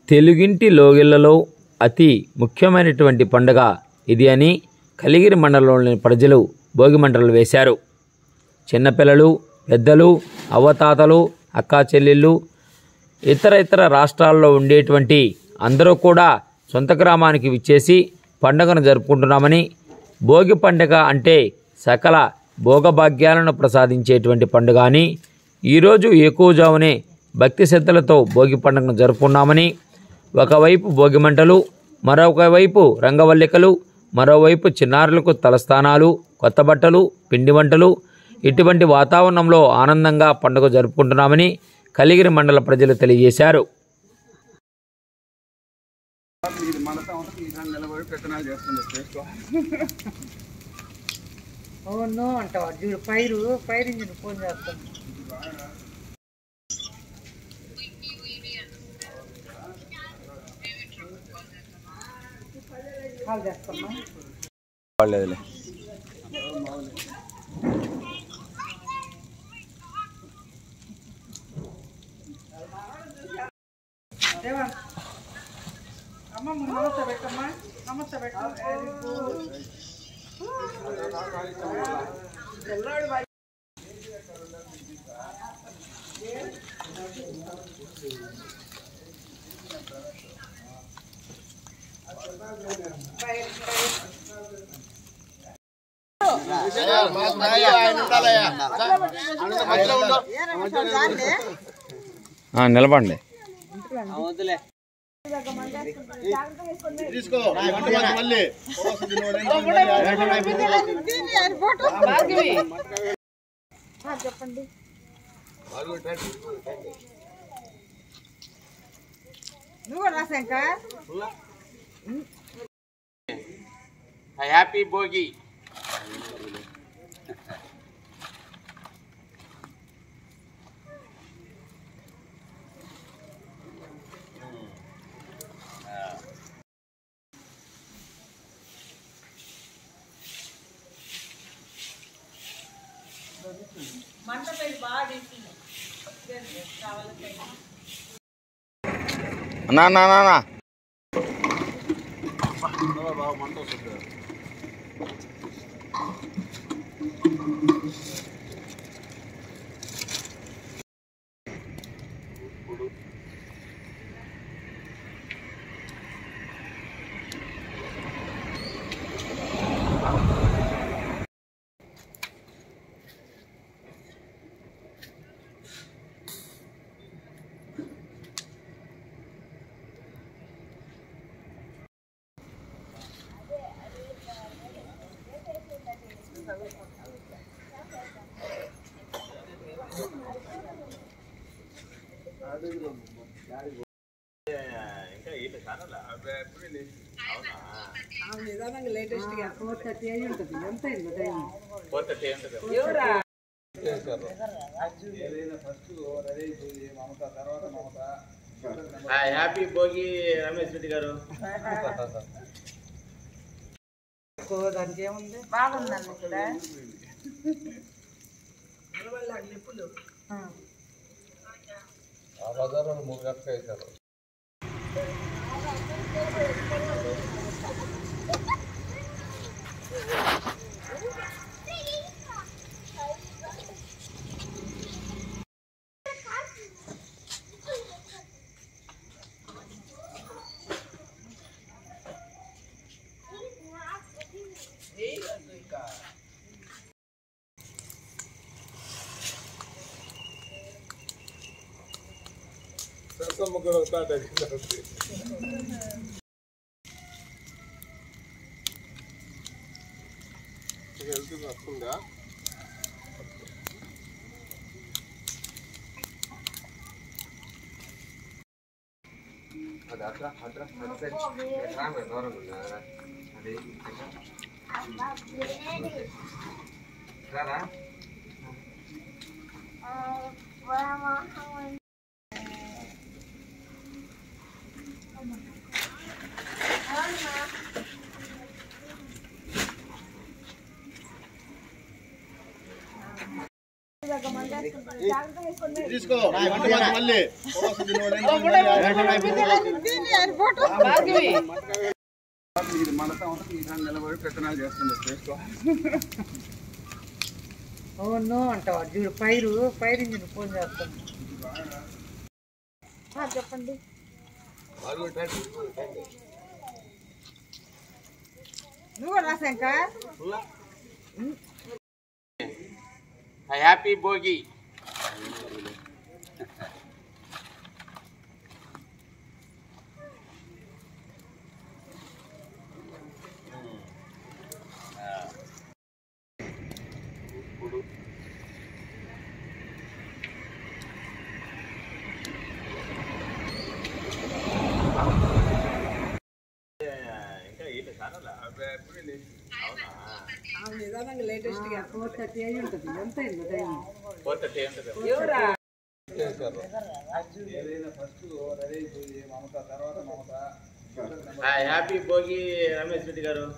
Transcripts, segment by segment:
తెలుగింటి లోగిళ్లలో అతి ముఖ్యమైనటువంటి పండుగ ఇది అని కలిగిరి మండలంలోని ప్రజలు భోగి మంటలు వేశారు చిన్నపిల్లలు పెద్దలు అవ్వతాతలు అక్కా చెల్లెళ్ళు ఇతర ఇతర రాష్ట్రాల్లో ఉండేటువంటి అందరూ కూడా సొంత గ్రామానికి విచ్చేసి పండుగను జరుపుకుంటున్నామని భోగి పండుగ అంటే సకల భోగభాగ్యాలను ప్రసాదించేటువంటి పండుగ అని ఈరోజు ఎక్కువజామునే భక్తి శ్రద్ధలతో భోగి పండుగను జరుపుకున్నామని ఒకవైపు భోగి మంటలు మరొక వైపు రంగవల్లికలు మరోవైపు చిన్నారులకు తలస్థానాలు కొత్త బట్టలు పిండి వంటలు ఇటువంటి వాతావరణంలో ఆనందంగా పండుగ జరుపుకుంటున్నామని కలిగిరి మండల ప్రజలు తెలియజేశారు ఇది మన సంవత్సరం ఈ రెండు నిలబడి పెత్తనాలు చేస్తుంది చేసుకో ఓ నో అంటావా చూడు పైరు పైరు ఇంజిన్ ఫోన్ చేస్తాను కాల్ చేస్తామా వాళ్ళేదిలే దేవా అమ్మ నమస్తే పెట్టమ్మా నమస్తే పెట్ట వెరీ గుడ్ నిలబండి తీసుకో మళ్ళీ చెప్పండి నువ్వు కూడా రాశాంక హ్యాపీ భోగి నా నా నా నా నిదానంగా లేటెస్ట్ గా ఫోర్ థర్టీ అయి ఉంటుంది ఎంత అయింది టైం హ్యాపీ భోగి రమేష్ రెడ్డి గారు దానికి ఏముంది బాగుందండి ఇక్కడ ఆ. తీసుకో మళ్ళీ ఇది మనతో ఉంటుంది ఈ రెండు నిలబడి పెత్తనాలు చేస్తుంది చేసుకో ఓ నో అంటావా చూడు పైరు పైరు ఫోన్ చేస్తాను చెప్పండి నువ్వు కూడా రాసాక హ్యాపీ భోగి ఫోర్ థర్టీ అయి ఉంటుంది ఎంత అయింది టైం హ్యాపీ భోగి రమేష్ రెడ్డి గారు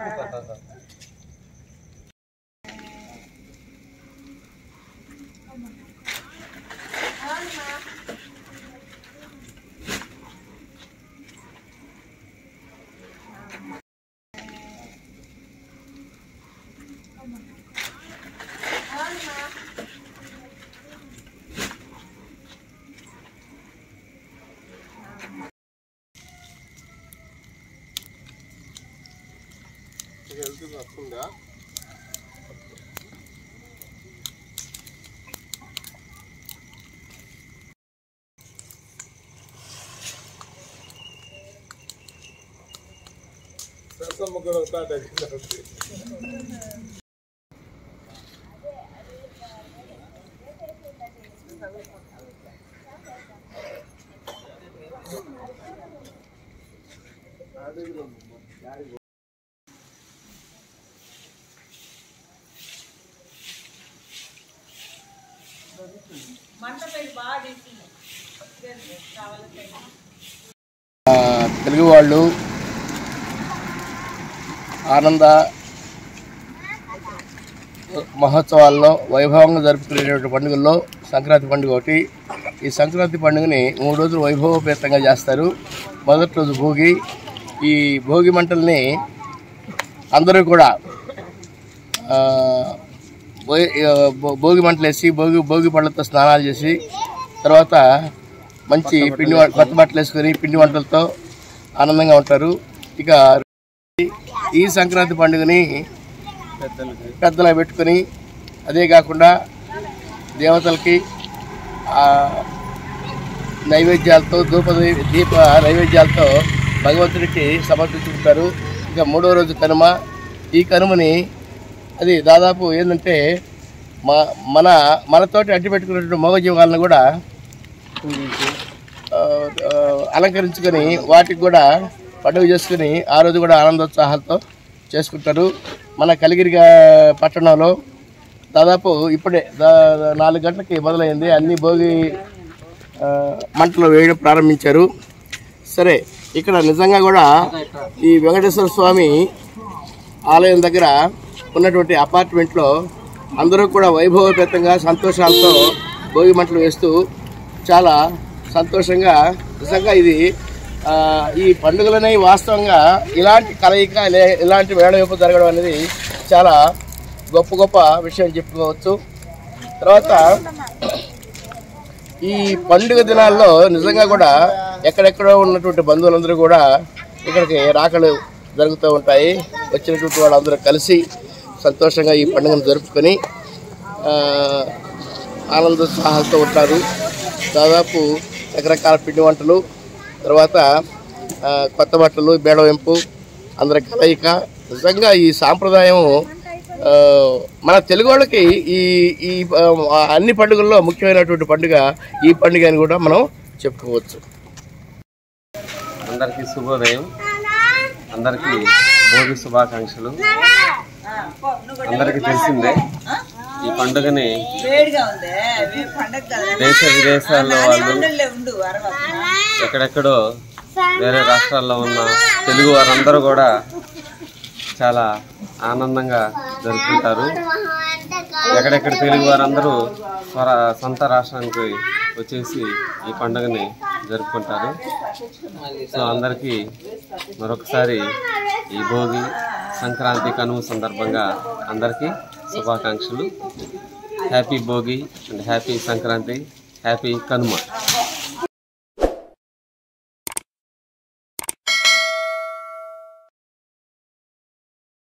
తెలుగు వాళ్ళు ఆనంద మహోత్సవాల్లో వైభవంగా జరుపుకునేటువంటి పండుగల్లో సంక్రాంతి పండుగ ఒకటి ఈ సంక్రాంతి పండుగని మూడు రోజులు వైభవపేతంగా చేస్తారు మొదటి రోజు భోగి ఈ భోగి మంటల్ని అందరూ కూడా ఆ, భోగి ఆ, భో- భోగి మంటలు వేసి భోగి భోగి పళ్ళతో స్నానాలు చేసి తర్వాత మంచి పిండి వం- కొత్త బట్టలు వేసుకొని పిండి వంటలతో ఆనందంగా ఉంటారు ఇక ఈ సంక్రాంతి పండుగని పెద్దలు పెట్టుకొని అదే కాకుండా దేవతలకి ఆ, నైవేద్యాలతో ధూప దీప నైవేద్యాలతో భగవంతుడికి సమర్పించుకుంటారు ఇక మూడో రోజు కనుమ ఈ కనుమని అది దాదాపు ఏంటంటే మా మన మనతోటి అడ్డు పెట్టుకున్నటువంటి మగ జీవాలను కూడా ఆ, ఆ, అలంకరించుకొని వాటికి కూడా పండుగ చేసుకుని ఆ రోజు కూడా ఆనందోత్సాహాలతో చేసుకుంటారు మన కలిగిరి గా- పట్టణంలో దాదాపు ఇప్పుడే దా- నాలుగు గంటలకి మొదలైంది అన్ని భోగి ఆ, మంటలు వేయడం ప్రారంభించారు సరే ఇక్కడ నిజంగా కూడా ఈ వెంకటేశ్వర స్వామి ఆలయం దగ్గర ఉన్నటువంటి అపార్ట్మెంట్లో అందరూ కూడా వైభవపేతంగా సంతోషాలతో భోగి మంటలు వేస్తూ చాలా సంతోషంగా నిజంగా ఇది ఆ, ఈ పండుగలనే వాస్తవంగా ఇలాంటి కలయిక లే- ఇలాంటి వేడవైపు జరగడం అనేది చాలా గొప్ప గొప్ప విషయం చెప్పుకోవచ్చు తర్వాత ఈ పండుగ దినాల్లో నిజంగా కూడా ఎక్కడెక్కడో ఉన్నటువంటి బంధువులందరూ కూడా ఇక్కడికి రాకలు జరుగుతూ ఉంటాయి వచ్చినటువంటి వాళ్ళందరూ కలిసి సంతోషంగా ఈ పండుగను జరుపుకొని ఆ, ఆనందోత్సాహాలతో ఉంటారు దాదాపు రకరకాల పిండి వంటలు తర్వాత ఆ, కొత్త బట్టలు బేడవెంపు అందరి కలయిక నిజంగా ఈ సాంప్రదాయం ఆ, మన తెలుగు వాళ్ళకి ఈ ఈ ఆ, అన్ని పండుగల్లో ముఖ్యమైనటువంటి పండుగ ఈ పండుగ అని కూడా మనం చెప్పుకోవచ్చు అందరికీ శుభోదయం అందరికీ భోగి శుభాకాంక్షలు అందరికీ తెలిసిందే ఈ పండుగని దేశ విదేశాల్లో వాళ్ళు ఎక్కడెక్కడో వేరే రాష్ట్రాల్లో ఉన్న తెలుగు వారందరూ కూడా చాలా ఆనందంగా జరుపుకుంటారు ఎక్కడెక్కడ తెలుగు వారందరూ స్వర సొంత రాష్ట్రానికి వచ్చేసి ఈ పండుగని జరుపుకుంటారు సో అందరికీ మరొకసారి ఈ భోగి సంక్రాంతి కనుమ సందర్భంగా అందరికీ శుభాకాంక్షలు happy Bhogi and happy Sankranti happy Kanuma